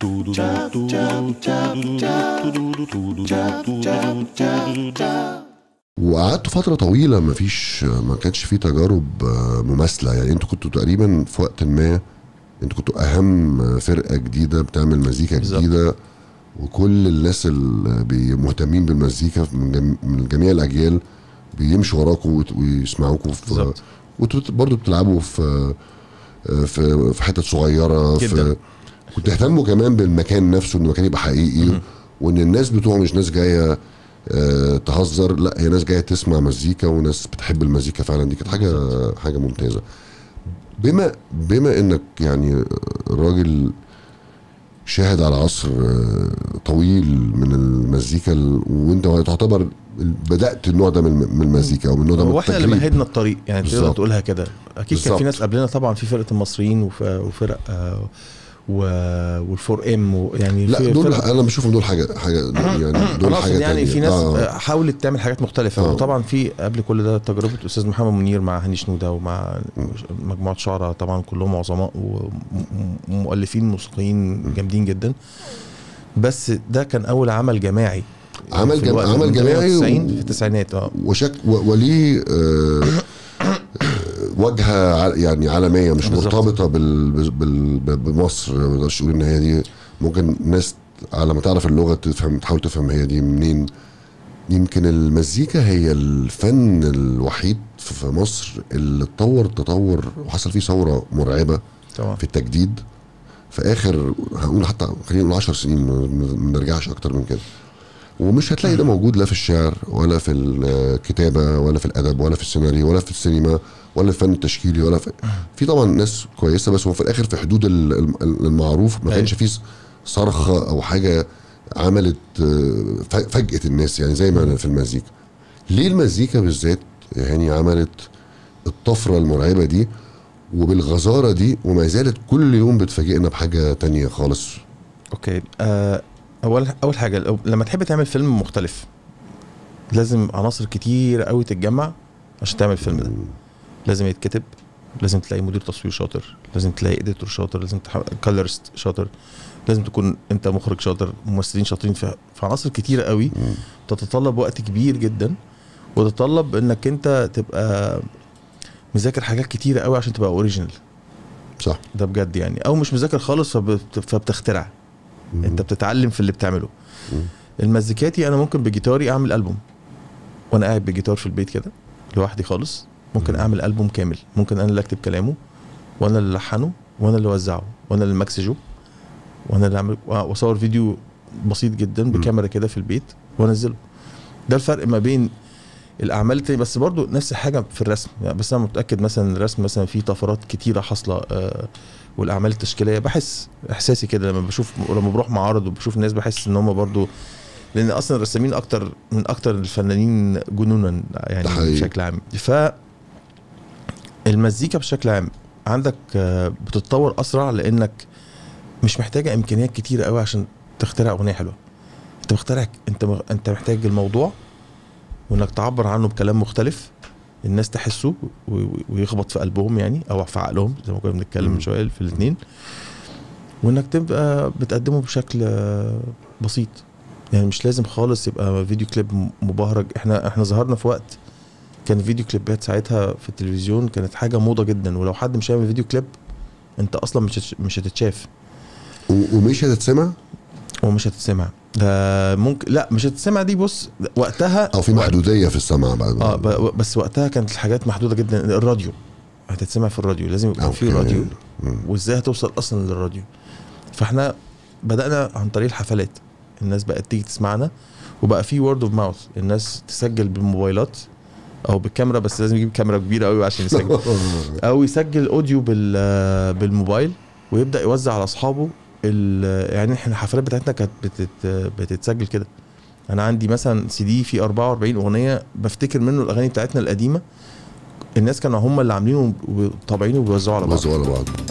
وقعدت فتره طويله ما فيش ما كانش في تجارب آه، مماثله يعني انتوا كنتوا تقريبا في وقت ما انتوا كنتوا اهم فرقه جديده بتعمل مزيكا بالظبط. جديده وكل الناس اللي بي- مهتمين بالمزيكا من جم- من جميع الاجيال بيمشوا وراكم وت- ويسمعوكم في بالظبط. وانتوا برضه بتلعبوا في في في حتت صغيره في جداً. وتهتموا كمان بالمكان نفسه ان المكان يبقى حقيقي وان الناس بتوعه مش ناس جايه آه، تهزر لا هي ناس جايه تسمع مزيكا وناس بتحب المزيكا فعلا دي كانت حاجه حاجه ممتازه بما بما انك يعني راجل شاهد على عصر آه، طويل من المزيكا ال- وانت تعتبر بدات النوع ده من من المزيكا او من النوع ده من هو احنا اللي التجريب. مهدنا الطريق يعني تقدر بالظبط. تقولها كده اكيد كان بالظبط. في ناس قبلنا طبعا في فرقه المصريين وف- وفرق آه، و... والفور ام ويعني لا في دول فرق- انا بشوفهم دول حاجه حاجه يعني دول انا حاجه اقصد يعني تانية. في ناس آه. آه. حاولت تعمل حاجات مختلفه آه. وطبعا في قبل كل ده تجربه استاذ محمد منير مع هاني شنوده ومع مجموعه شعراء طبعا كلهم عظماء ومؤلفين موسيقيين جامدين جدا بس ده كان اول عمل جماعي عمل في جم- الوقت عمل من جماعي 98 و- في التسعينات اه وشك و- وليه آه، واجهه ع- يعني عالميه مش بالظبط. مرتبطه بال بال بال- بمصر ما نقدرش تقول ان هي دي ممكن ناس على ما تعرف اللغه تفهم تحاول تفهم هي دي منين يمكن المزيكا هي الفن الوحيد في في مصر اللي اتطور تطور وحصل فيه ثوره مرعبه طبعا في التجديد في اخر هنقول حتى خلينا نقول 10 سنين ما- ما ما نرجعش اكتر من كده ومش هتلاقي ده موجود لا في الشعر ولا في الكتابه ولا في الادب ولا في السيناريو ولا في السينما ولا الفن التشكيلي ولا في في طبعا ناس كويسه بس هو في الاخر في حدود ال- ال- المعروف ما كانش فيه صرخه او حاجه عملت آه، ف- فجأة الناس يعني زي ما في المزيكا ليه المزيكا بالذات يعني عملت الطفره المرعبه دي وبالغزاره دي وما زالت كل يوم بتفاجئنا بحاجه تانية خالص اوكي آه اول اول حاجه لو- لما تحب تعمل فيلم مختلف لازم عناصر كتير قوي تتجمع عشان تعمل الفيلم ده لازم يتكتب لازم تلاقي مدير تصوير شاطر لازم تلاقي اديتور شاطر لازم كالرست شاطر لازم تكون انت مخرج شاطر ممثلين شاطرين في في عناصر كتيره قوي تتطلب وقت كبير جدا وتتطلب انك انت تبقى مذاكر حاجات كتيره قوي عشان تبقى اوريجينال صح ده بجد يعني او مش مذاكر خالص فبت- فبتخترع انت بتتعلم في اللي بتعمله مم. المزيكاتي انا ممكن بجيتاري اعمل البوم وانا قاعد بالجيتار في البيت كده لوحدي خالص ممكن اعمل البوم كامل ممكن انا اللي اكتب كلامه وانا اللي الحنه وانا اللي اوزعه وانا اللي مكسجه وانا اللي اعمل واصور فيديو بسيط جدا بكاميرا كده في البيت وانزله ده الفرق ما بين الاعمال التانية بس برضو نفس الحاجه في الرسم يعني بس انا متاكد مثلا الرسم مثلا فيه طفرات كتيره حاصله آه والاعمال التشكيليه بحس احساسي كده لما بشوف لما بروح معارض وبشوف الناس بحس ان هم برضو لان اصلا الرسامين اكتر من اكتر الفنانين جنونا يعني ده حقيقي. بشكل عام ف المزيكا بشكل عام عندك آه، بتتطور اسرع لانك مش محتاجه امكانيات كتيره قوي عشان تخترع اغنيه حلوه انت مخترع انت م- انت محتاج الموضوع وانك تعبر عنه بكلام مختلف الناس تحسه و- و- ويخبط في قلبهم يعني او في عقلهم زي ما كنا بنتكلم من شويه في الاثنين وانك تبقى بتقدمه بشكل آه، بسيط يعني مش لازم خالص يبقى فيديو كليب م- مبهرج احنا احنا ظهرنا في وقت كان فيديو كليبات ساعتها في التلفزيون كانت حاجه موضه جدا ولو حد مش هيعمل فيديو كليب انت اصلا مش هتش- مش هتتشاف و- ومش هتتسمع ومش هتتسمع ده ممكن لا مش هتتسمع دي بص وقتها او في محدوديه في السمع بعد اه ب- بس وقتها كانت الحاجات محدوده جدا الراديو هتتسمع في الراديو لازم يبقى في أوكي. راديو مم. وازاي هتوصل اصلا للراديو فاحنا بدانا عن طريق الحفلات الناس بقت تيجي تسمعنا وبقى في وورد اوف ماوث الناس تسجل بالموبايلات او بالكاميرا بس لازم يجيب كاميرا كبيره قوي عشان يسجل او يسجل اوديو بال بالموبايل ويبدا يوزع على اصحابه ال- يعني احنا الحفلات بتاعتنا كانت بتت بتتسجل كده انا عندي مثلا سي دي فيه 44 اغنيه بفتكر منه الاغاني بتاعتنا القديمه الناس كانوا هم اللي عاملينه وطابعينه وبيوزعوه على بعض بس على بعض